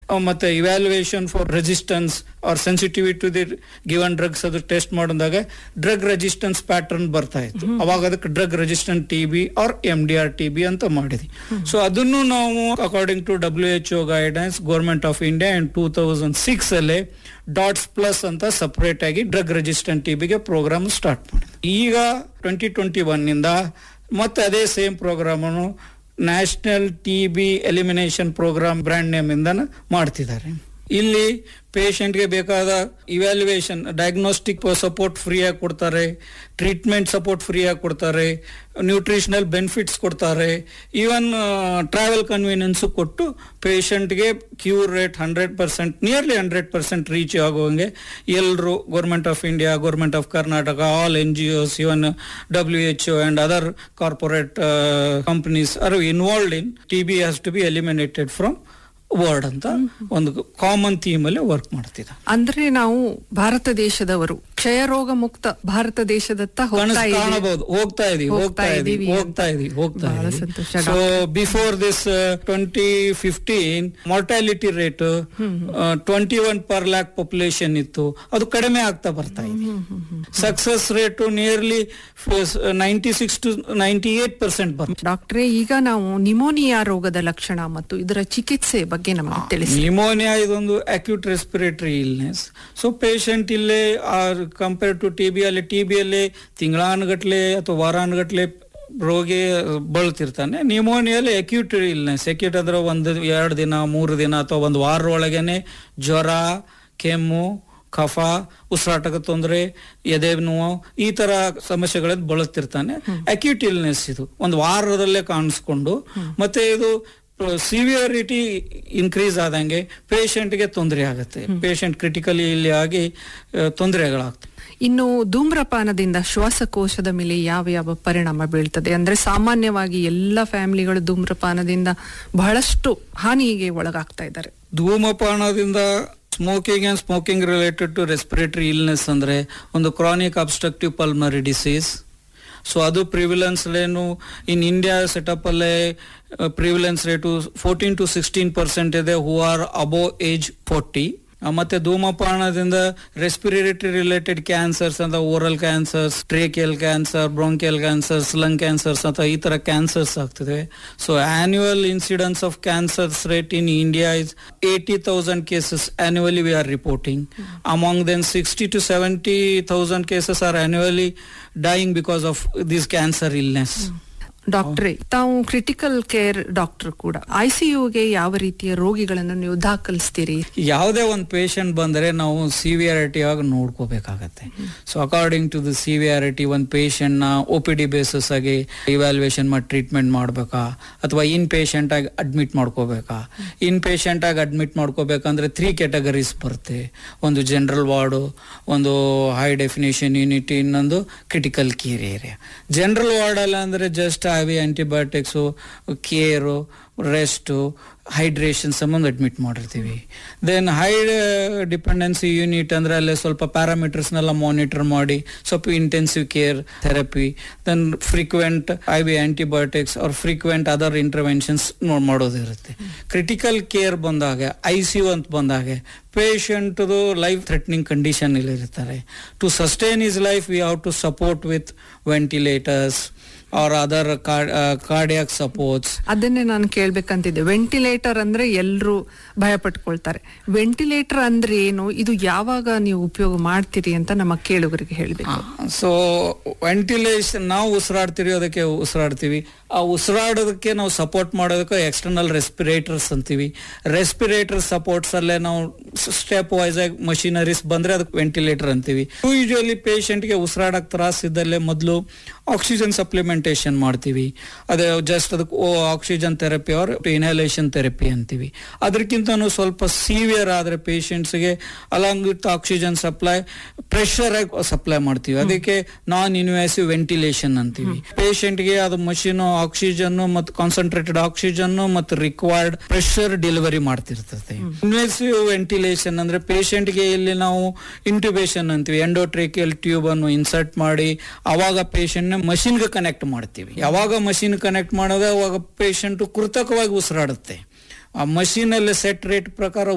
ಮತ್ತೆ evaluation for resistance or sensitivity to the given drugs ಅದು test ಮಾಡಿದಾಗ drug resistance pattern ಬರ್ತಾ ಇತ್ತು ಅವಾಗ ಅದಕ್ಕೆ drug resistant T B M D R T B ಬಿ ಅಂತ ಮಾಡಿದ್ವಿ ಸೊ ಅದನ್ನು ನಾವು according to W H O guidance government of India and two thousand six ಅಲ್ಲಿ ಡಾಟ್ಸ್ ಪ್ಲಸ್ ಅಂತ ಸಪರೇಟ್ ಆಗಿ ಡ್ರಗ್ ರೆಸಿಸ್ಟೆಂಟ್ ಟಿ ಬಿಗೆ ಪ್ರೋಗ್ರಾಮ್ ಸ್ಟಾರ್ಟ್ ಮಾಡಿದ್ವಿ ಈಗ ಟ್ವೆಂಟಿ ಟ್ವೆಂಟಿ ಒನ್ ಇಂದ ಮತ್ತೆ ಅದೇ ಸೇಮ್ ಪ್ರೋಗ್ರಾಮ್ ಅನ್ನು national T B elimination programme brand name ಇಂದ ಮಾಡ್ತಿದ್ದಾರೆ ಇಲ್ಲಿ ಪೇಷಂಟ್ಗೆ ಬೇಕಾದ ಇವ್ಯಾಲ್ಯೂಯೇಷನ್ ಡಯಾಗ್ನೋಸ್ಟಿಕ್ ಸಪೋರ್ಟ್ ಫ್ರೀ ಆಗಿ ಕೊಡ್ತಾರೆ ಟ್ರೀಟ್ಮೆಂಟ್ ಸಪೋರ್ಟ್ ಫ್ರೀ ಆಗಿ ಕೊಡ್ತಾರೆ ನ್ಯೂಟ್ರಿಷನಲ್ ಬೆನಿಫಿಟ್ಸ್ ಕೊಡ್ತಾರೆ ಈವನ್ ಟ್ರಾವೆಲ್ ಕನ್ವೀನಿಯನ್ಸ್ ಕೊಟ್ಟು ಪೇಷಂಟ್ಗೆ cure rate hundred percent nearly hundred percent reach ಆಗುವಂಗೆ ಎಲ್ಲರೂ government of India government of Karnataka all N G Os even W H O and other corporate companies are involved in T B has to be eliminated from word ಅಂತ ಒಂದು common theme ಅಲ್ಲಿ work ಮಾಡ್ತಿದ್ದಾರೆ ಅಂದ್ರೆ ನಾವು ಭಾರತ ದೇಶದವರು ಕ್ಷಯ ರೋಗ ಮುಕ್ತ ಭಾರತ ದೇಶದತ್ತ ಹೋಗ್ತಾ ಕನಸು ಇದ್ದೀವಿ. ಕಾಣಬಹುದು ಹೋಗ್ತಾ ಇದೀವಿ ಹೋಗ್ತಾ ಹೋಗ್ತಾ ಇದೀವಿ ಇದೀವಿ ಹೋಗ್ತಾ ಅಂತ. ಇದೀವಿ ಹೋಗ್ತಾ ಬಹಳ ಇದೀವಿ ಸಂತೋಷ so before this twenty fifteen mortality rate twenty one per lakh population ಇತ್ತು ಅದು ಕಡಿಮೆ ಆಗ್ತಾ ಬರ್ತಾ ಇದೆ success rate nearly ninety six to ninety eight percent ಬರ್ತದೆ ಡಾಕ್ಟ್ರೇ ಈಗ ನಾವು ನಿಮೋನಿಯಾ ರೋಗದ ಲಕ್ಷಣ ಮತ್ತು ಇದರ ಚಿಕಿತ್ಸೆ ಬಗ್ಗೆ ನಮಗೆ ತಿಳಿಸಿ ನಿಮೋನಿಯಾ ಇದೊಂದು acute respiratory illness so patient ಇಲ್ಲೇ ಕಂಪೇರ್ ಟು ಟಿ ಬಿ ಅಲ್ಲಿ ಟಿ ಬಿ ಅಲ್ಲಿ ತಿಂಗಳಾನುಗಟ್ಲೆ ಅಥವಾ ವಾರಾನುಗಟ್ಲೆ ರೋಗಿ ಬಳಲ್ತಿರ್ತಾನೆ ನಿಮೋನಿಯಲ್ಲಿ ಅಕ್ಯೂಟ್ ಇಲ್ನೆಸ್ ಅಕ್ಯೂಟ್ ಅಂದ್ರೆ ಒಂದು ಎರಡು ದಿನ ಮೂರು ದಿನ ಅಥವಾ ಒಂದು ವಾರ ಒಳಗೇನೆ ಜ್ವರ ಕೆಮ್ಮು ಕಫ ಉಸಿರಾಟದ ತೊಂದರೆ ಎದೆ ನೋವು ಈ ತರ ಸಮಸ್ಯೆಗಳಿಂದ ಬಳಲ್ತಿರ್ತಾನೆ ಅಕ್ಯೂಟ್ ಇಲ್ನೆಸ್ ಇದು ಒಂದು ವಾರದಲ್ಲೇ ಕಾಣಿಸ್ಕೊಂಡು ಮತ್ತೆ ಇದು ಸಿವಿಯರಿಟಿ ಇನ್ಕ್ರೀಸ್ ಆದಂಗೆ ಪೇಷಂಟ್ಗೆ ತೊಂದರೆ ಆಗುತ್ತೆ ಪೇಷಂಟ್ ಕ್ರಿಟಿಕಲಿ ಇಲ್ಲಿ ಆಗಿ ಆ, ತೊಂದರೆಗಳಾಗ್ತವೆ ಇನ್ನು ಧೂಮ್ರಪಾನದಿಂದ ಶ್ವಾಸಕೋಶದ ಮೇಲೆ ಯಾವ ಯಾವ ಪರಿಣಾಮ ಬೀಳ್ತದೆ ಅಂದ್ರೆ ಸಾಮಾನ್ಯವಾಗಿ ಎಲ್ಲ ಫ್ಯಾಮಿಲಿಗಳು ಧೂಮ್ರಪಾನದಿಂದ ಬಹಳಷ್ಟು ಹಾನಿಗೆ ಒಳಗಾಗ್ತಾ ಇದ್ದಾರೆ ಧೂಮಪಾನದಿಂದ smoking and smoking related to respiratory illness ಅಂದ್ರೆ ಒಂದು chronic obstructive pulmonary disease so ಅದು ಪ್ರಿವಿಲೆನ್ಸ್ ಏನು ಇನ್ ಇಂಡಿಯಾ ಸೆಟಪ್ ಅಲ್ಲೇ prevalence rate fourteen to sixteen percent ಇದೆ who are above age forty ಮತ್ತೆ ಧೂಮಪಾನದಿಂದ ರೆಸ್ಪಿರೇಟರಿ ರಿಲೇಟೆಡ್ ಕ್ಯಾನ್ಸರ್ಸ್ ಅಂತ oral cancers tracheal cancer bronchial cancers lung cancers ಅಂತ ಈ ತರ ಕ್ಯಾನ್ಸರ್ಸ್ ಆಗ್ತಿದೆ so annual incidence of cancers rate in India is eighty thousand cases annually V are reporting among then sixty two seventy thousand cases are annually dying because of this cancer illness ಡಾಕ್ಟ್ರೇ ತಾವು critical care doctor ಕೂಡ ಐಸಿಯುಗೆ ಯಾವ ರೀತಿಯ ರೋಗಿಗಳನ್ನು ನೀವು ದಾಖಲಿಸ್ತೀರಿ ಯಾವುದೇ ಒಂದು patient ಬಂದರೆ ನಾವು ಸಿವಿಯಾರಿಟಿ ಆಗಿ ನೋಡ್ಕೋಬೇಕಾಗತ್ತೆ so according to the severity ಒಂದು ಪೇಷಂಟ್ನ ಒ ಪಿ ಡಿ ಬೇಸಿಸ್ ಆಗಿ ಇವ್ಯಾಲ್ಯೂಯೇಷನ್ ಮಾಡಿ ಟ್ರೀಟ್ಮೆಂಟ್ ಮಾಡಬೇಕಾ ಅಥವಾ ಇನ್ ಪೇಷಂಟ್ ಆಗಿ ಅಡ್ಮಿಟ್ ಮಾಡ್ಕೋಬೇಕಾ ಇನ್ ಪೇಷಂಟ್ ಆಗಿ ಅಡ್ಮಿಟ್ ಮಾಡ್ಕೋಬೇಕಂದ್ರೆ ತ್ರೀ ಕ್ಯಾಟಗರೀಸ್ ಬರುತ್ತೆ ಒಂದು ಜನರಲ್ ವಾರ್ಡು ಒಂದು ಹೈ ಡೆಫಿನೇಷನ್ ಯೂನಿಟ್ ಇನ್ನೊಂದು critical care area general ward ಅಲ್ಲ ಅಂದ್ರೆ just I V antibiotics care rest hydration ಸಂಬಂಧ ಅಡ್ಮಿಟ್ ಮಾಡಿರ್ತೀವಿ ದೆನ್ ಹೈ ಡಿಪೆಂಡೆನ್ಸಿ ಯೂನಿಟ್ ಅಂದ್ರೆ ಅಲ್ಲೇ ಸ್ವಲ್ಪ ಪ್ಯಾರಾಮೀಟರ್ಸ್ನೆಲ್ಲ ಮಾನಿಟರ್ ಮಾಡಿ ಸ್ವಲ್ಪ intensive care therapy then frequent I V antibiotics ಅವ್ರ ಫ್ರೀಕ್ವೆಂಟ್ ಅದರ್ ಇಂಟರ್ವೆನ್ಷನ್ಸ್ ನೋಡ್ ಮಾಡೋದಿರುತ್ತೆ ಕ್ರಿಟಿಕಲ್ ಕೇರ್ ಬಂದಾಗ ಐ ಸಿ ಯು ಅಂತ ಬಂದಾಗ ಪೇಷಂಟ್ದು ಲೈಫ್ ಥ್ರೆಟ್ನಿಂಗ್ ಕಂಡೀಷನ್ ಇಲ್ಲಿ ಇರ್ತಾರೆ to sustain is life we have to support with ventilators or other cardiac supports ಅದನ್ನೇ ನಾನು ಕೇಳ್ಬೇಕಂತಿದ್ದೆ ವೆಂಟಿಲೇಟರ್ ಅಂದ್ರೆ ಎಲ್ಲರೂ ಭಯ ಪಟ್ಕೊಳ್ತಾರೆ ವೆಂಟಿಲೇಟರ್ ಅಂದ್ರೆ ಏನು ಇದು ಯಾವಾಗ ನೀವು ಉಪಯೋಗ ಮಾಡ್ತೀರಿ ಅಂತ ನಮ್ಮ ಕೇಳುಗರಿಗೆ ಹೇಳ್ಬೇಕು ಸೊ ವೆಂಟಿಲೇಷನ್ ನಾವು ಉಸಿರಾಡ್ತೀವಿ ಅದಕ್ಕೆ ಉಸಿರಾಡ್ತೀವಿ ಆ ಉಸಿರಾಡೋದಕ್ಕೆ ನಾವು ಸಪೋರ್ಟ್ ಮಾಡೋದಕ್ಕೆ ಎಕ್ಸ್ಟರ್ನಲ್ ರೆಸ್ಪಿರೇಟರ್ಸ್ ಅಂತೀವಿ ರೆಸ್ಪಿರೇಟರ್ ಸಪೋರ್ಟ್ಸ್ ಅಲ್ಲೇ ನಾವು ಸ್ಟೆಪ್ ವೈಸ್ ಆಗಿ ಮಷಿನರೀಸ್ ಬಂದ್ರೆ ಅದಕ್ಕೆ ವೆಂಟಿಲೇಟರ್ ಅಂತೀವಿ ಯೂಶುವಲಿ ಪೇಷಂಟ್ಗೆ ಉಸಿರಾಡಕ್ ತ್ರಾಸ ಇದ್ದಲ್ಲೇ ಮೊದಲು ಆಕ್ಸಿಜನ್ ಸಪ್ಲಿಮೆಂಟೇಷನ್ ಮಾಡ್ತೀವಿ ಅದೇ ಜಸ್ಟ್ ಅದಕ್ಕೆ oxygen therapy or inhalation therapy ಅಂತೀವಿ ಅದಕ್ಕಿಂತನೂ ಸ್ವಲ್ಪ ಸೀವಿಯರ್ ಆದ್ರೆ ಪೇಷಂಟ್ಸ್ಗೆ along with oxygen supply pressure ಆಗಿ ಸಪ್ಲೈ ಮಾಡ್ತೀವಿ ಅದಕ್ಕೆ ನಾನ್ ಇನ್ವೇಸಿವ್ ವೆಂಟಿಲೇಷನ್ ಅಂತೀವಿ ಪೇಷಂಟ್ಗೆ ಅದು ಮಷೀನ್ ಆಕ್ಸಿಜನ್ ಮತ್ತು ಕಾನ್ಸಂಟ್ರೇಟೆಡ್ ಆಕ್ಸಿಜನ್ ಮತ್ತು ರಿಕ್ವೈರ್ಡ್ ಪ್ರೆಷರ್ ಡೆಲಿವರಿ ಮಾಡ್ತಿರ್ತದೆ ಇನ್ವೇಸಿವ್ ವೆಂಟಿಲೇಷನ್ ಅಂದ್ರೆ ಪೇಷಂಟ್ಗೆ ಇಲ್ಲಿ ನಾವು ಇಂಟ್ಯೂಬೇಷನ್ ಅಂತೀವಿ ಎಂಡೋಟ್ರೇಕಿಯಲ್ ಟ್ಯೂಬ್ ಅನ್ನು ಇನ್ಸರ್ಟ್ ಮಾಡಿ ಅವಾಗ ಪೇಷಂಟ್ ನ ಮಷಿನ್ಗೆ ಕನೆಕ್ಟ್ ಮಾಡ್ತೀವಿ ಯಾವಾಗ ಮಷಿನ್ ಕನೆಕ್ಟ್ ಮಾಡೋದು ಅವಾಗ ಪೇಷಂಟ್ ಕೃತಕವಾಗಿ ಉಸಿರಾಡುತ್ತೆ ಆ ಮಷೀನ್ ಅಲ್ಲಿ ಸೆಟ್ ರೇಟ್ ಪ್ರಕಾರ